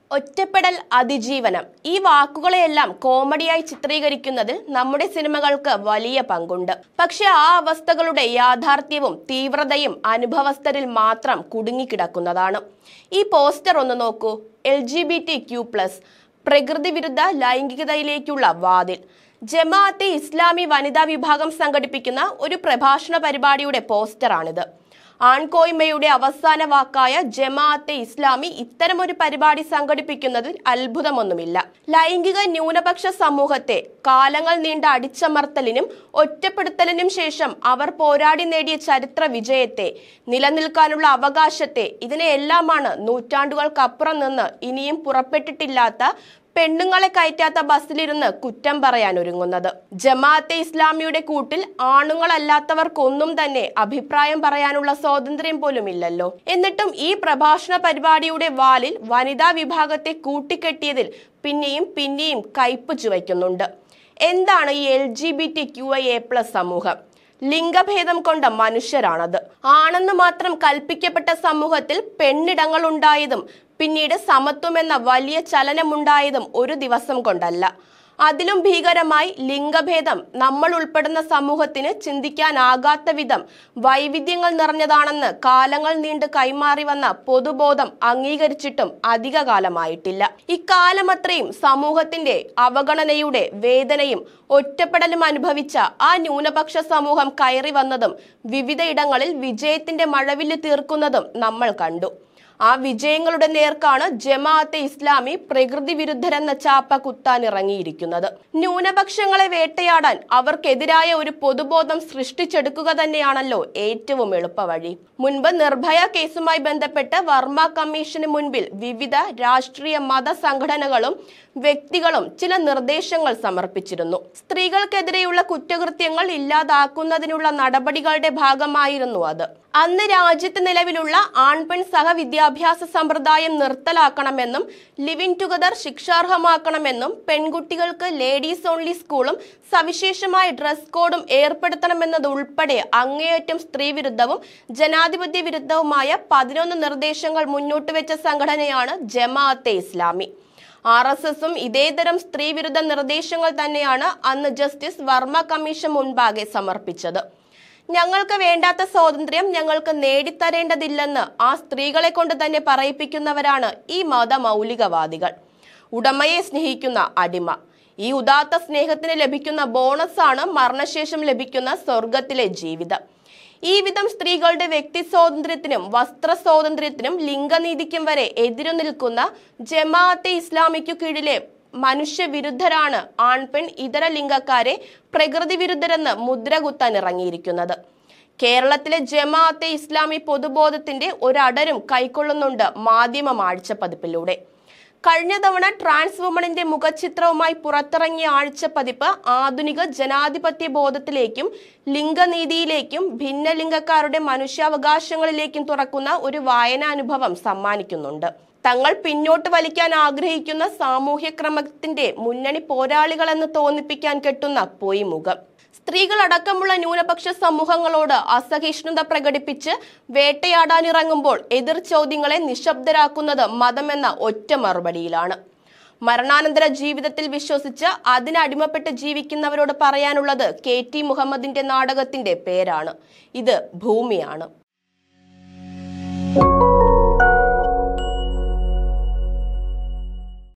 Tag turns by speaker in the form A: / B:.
A: ഒറ്റപ്പെടൽ അതിജീവനം ഈ വാക്കുകളെയെല്ലാം കോമഡിയായി ചിത്രീകരിക്കുന്നതിൽ നമ്മുടെ സിനിമകൾക്ക് വലിയ പങ്കുണ്ട് പക്ഷെ ആ അവസ്ഥകളുടെ യാഥാർത്ഥ്യവും തീവ്രതയും അനുഭവസ്ഥരിൽ മാത്രം കുടുങ്ങിക്കിടക്കുന്നതാണ് ഈ പോസ്റ്റർ ഒന്ന് നോക്കൂ L G B T Q plus പ്രകൃതി വിരുദ്ധ ലൈംഗികതയിലേക്കുള്ള വാതിൽ ജമാഅത്തെ ഇസ്ലാമി വനിതാ വിഭാഗം സംഘടിപ്പിക്കുന്ന ഒരു പ്രഭാഷണ പരിപാടിയുടെ പോസ്റ്ററാണിത് ആൺകോയ്മയുടെ അവസാന വാക്കായ ജമാഅത്തെ ഇസ്ലാമി ഇത്തരമൊരു പരിപാടി സംഘടിപ്പിക്കുന്നതിൽ അത്ഭുതമൊന്നുമില്ല ലൈംഗിക ന്യൂനപക്ഷ സമൂഹത്തെ കാലങ്ങൾ നീണ്ട അടിച്ചമർത്തലിനും ഒറ്റപ്പെടുത്തലിനും ശേഷം അവർ പോരാടി നേടിയ ചരിത്ര വിജയത്തെ നിലനിൽക്കാനുള്ള അവകാശത്തെ ഇതിനെയെല്ലാമാണ് നൂറ്റാണ്ടുകൾക്കപ്പുറം നിന്ന് ഇനിയും പുറപ്പെട്ടിട്ടില്ലാത്ത പെണ്ണുങ്ങളെ കയറ്റാത്ത ബസ്സിലിരുന്ന് കുറ്റം പറയാൻ ഒരുങ്ങുന്നത് ജമാഅത്തെ ഇസ്ലാമിയുടെ കൂട്ടിൽ ആണുങ്ങളല്ലാത്തവർക്കൊന്നും തന്നെ അഭിപ്രായം പറയാനുള്ള സ്വാതന്ത്ര്യം പോലും ഇല്ലല്ലോ എന്നിട്ടും ഈ പ്രഭാഷണ പരിപാടിയുടെ വാലിൽ വനിതാ വിഭാഗത്തെ കൂട്ടിക്കെട്ടിയതിൽ പിന്നെയും പിന്നെയും കയ്പ് ചുവയ്ക്കുന്നുണ്ട് എന്താണ് ഈ L G B T Q I A plus സമൂഹം ലിംഗഭേദം കൊണ്ട മനുഷ്യരാണത് ആണെന്ന് മാത്രം കൽപ്പിക്കപ്പെട്ട സമൂഹത്തിൽ പെണ്ണിടങ്ങൾ ഉണ്ടായതും പിന്നീട് സമത്വം എന്ന വലിയ ചലനമുണ്ടായതും ഒരു ദിവസം കൊണ്ടല്ല അതിലും ഭീകരമായി ലിംഗഭേദം നമ്മൾ ഉൾപ്പെടുന്ന സമൂഹത്തിന് ചിന്തിക്കാനാകാത്ത വിധം വൈവിധ്യങ്ങൾ നിറഞ്ഞതാണെന്ന് കാലങ്ങൾ നീണ്ട് കൈമാറി വന്ന പൊതുബോധം അംഗീകരിച്ചിട്ടും അധിക കാലമായിട്ടില്ല ഇക്കാലമത്രയും സമൂഹത്തിന്റെ അവഗണനയുടെ വേദനയും ഒറ്റപ്പെടലും അനുഭവിച്ച ആ ന്യൂനപക്ഷ സമൂഹം കയറി വന്നതും വിവിധയിടങ്ങളിൽ വിജയത്തിന്റെ മഴവില്ല് തീർക്കുന്നതും നമ്മൾ കണ്ടു ആ വിജയങ്ങളുടെ നേർക്കാണ് ജമാഅത്തെ ഇസ്ലാമി പ്രകൃതി വിരുദ്ധരെന്ന ചാപ്പ കുത്താൻ ഇറങ്ങിയിരിക്കുന്നത് ന്യൂനപക്ഷങ്ങളെ വേട്ടയാടാൻ അവർക്കെതിരായ ഒരു പൊതുബോധം സൃഷ്ടിച്ചെടുക്കുക തന്നെയാണല്ലോ ഏറ്റവും എളുപ്പവഴി മുൻപ് നിർഭയ കേസുമായി ബന്ധപ്പെട്ട് വർമ്മ കമ്മീഷന് മുൻപിൽ വിവിധ രാഷ്ട്രീയ മത സംഘടനകളും വ്യക്തികളും ചില നിർദ്ദേശങ്ങൾ സമർപ്പിച്ചിരുന്നു സ്ത്രീകൾക്കെതിരെയുള്ള കുറ്റകൃത്യങ്ങൾ ഇല്ലാതാക്കുന്നതിനുള്ള നടപടികളുടെ ഭാഗമായിരുന്നു അത് അന്ന് രാജ്യത്ത് നിലവിലുള്ള ആൺപെൺ സഹവിദ്യാഭ്യാസ സമ്പ്രദായം നിർത്തലാക്കണമെന്നും ലിവിംഗ് ടുഗദർ ശിക്ഷാർഹമാക്കണമെന്നും പെൺകുട്ടികൾക്ക് ലേഡീസ് ഓൺലി സ്കൂളും സവിശേഷമായ ഡ്രസ് കോഡും ഏർപ്പെടുത്തണമെന്നതുൾപ്പെടെ അങ്ങേയറ്റം സ്ത്രീവിരുദ്ധവും ജനാധിപത്യ വിരുദ്ധവുമായ പതിനൊന്ന് നിർദ്ദേശങ്ങൾ മുന്നോട്ട് വെച്ച സംഘടനയാണ് ജമാഅത്തെ ഇസ്ലാമി ആർ എസ് എസും ഇതേതരം സ്ത്രീവിരുദ്ധ നിർദ്ദേശങ്ങൾ തന്നെയാണ് അന്ന് ജസ്റ്റിസ് വർമ്മ കമ്മീഷൻ മുൻപാകെ സമർപ്പിച്ചത് ഞങ്ങൾക്ക് വേണ്ടാത്ത സ്വാതന്ത്ര്യം ഞങ്ങൾക്ക് നേടിത്തരേണ്ടതില്ലെന്ന് ആ സ്ത്രീകളെ കൊണ്ട് തന്നെ പറയിപ്പിക്കുന്നവരാണ് ഈ മത മൗലികവാദികൾ ഉടമയെ സ്നേഹിക്കുന്ന അടിമ ഈ ഉദാത്ത സ്നേഹത്തിന് ലഭിക്കുന്ന ബോണസാണ് മരണശേഷം ലഭിക്കുന്ന സ്വർഗത്തിലെ ജീവിതം ഈ വിധം സ്ത്രീകളുടെ വ്യക്തി സ്വാതന്ത്ര്യത്തിനും വസ്ത്ര സ്വാതന്ത്ര്യത്തിനും ലിംഗനീതിക്കും വരെ എതിരു നിൽക്കുന്ന ജമാഅത്തെ ഇസ്ലാമിക്കു കീഴിലെ മനുഷ്യവിരുദ്ധരാണ് ആൺപെൺ ഇതര ലിംഗക്കാരെ പ്രകൃതി വിരുദ്ധരെന്ന് മുദ്ര കുത്താൻ ഇറങ്ങിയിരിക്കുന്നത് കേരളത്തിലെ ജമാഅത്തെ ഇസ്ലാമി പൊതുബോധത്തിന്റെ ഒരടരും കൈക്കൊള്ളുന്നുണ്ട് മാധ്യമം ആഴ്ചപ്പതിപ്പിലൂടെ കഴിഞ്ഞ തവണ ട്രാൻസ് വുമണിന്റെ മുഖചിത്രവുമായി പുറത്തിറങ്ങിയ ആഴ്ചപ്പതിപ്പ് ആധുനിക ജനാധിപത്യ ബോധത്തിലേക്കും ലിംഗനീതിയിലേക്കും ഭിന്നലിംഗക്കാരുടെ മനുഷ്യാവകാശങ്ങളിലേക്കും തുറക്കുന്ന ഒരു വായനാനുഭവം സമ്മാനിക്കുന്നുണ്ട് തങ്ങൾ പിന്നോട്ട് വലിക്കാൻ ആഗ്രഹിക്കുന്ന സാമൂഹ്യക്രമത്തിന്റെ മുന്നണി പോരാളികളെന്ന് തോന്നിപ്പിക്കാൻ കെട്ടുന്ന പൊയ്മുഖം സ്ത്രീകളടക്കമുള്ള ന്യൂനപക്ഷ സമൂഹങ്ങളോട് അസഹിഷ്ണുത പ്രകടിപ്പിച്ച് വേട്ടയാടാനിറങ്ങുമ്പോൾ എതിർ ചോദ്യങ്ങളെ നിശബ്ദരാക്കുന്നത് മതമെന്ന ഒറ്റ മറുപടിയിലാണ് മരണാനന്തര ജീവിതത്തിൽ വിശ്വസിച്ച് അതിനടിമപ്പെട്ട് ജീവിക്കുന്നവരോട് പറയാനുള്ളത് കെ ടി മുഹമ്മദിന്റെ നാടകത്തിന്റെ പേരാണ് ഇത് ഭൂമിയാണ്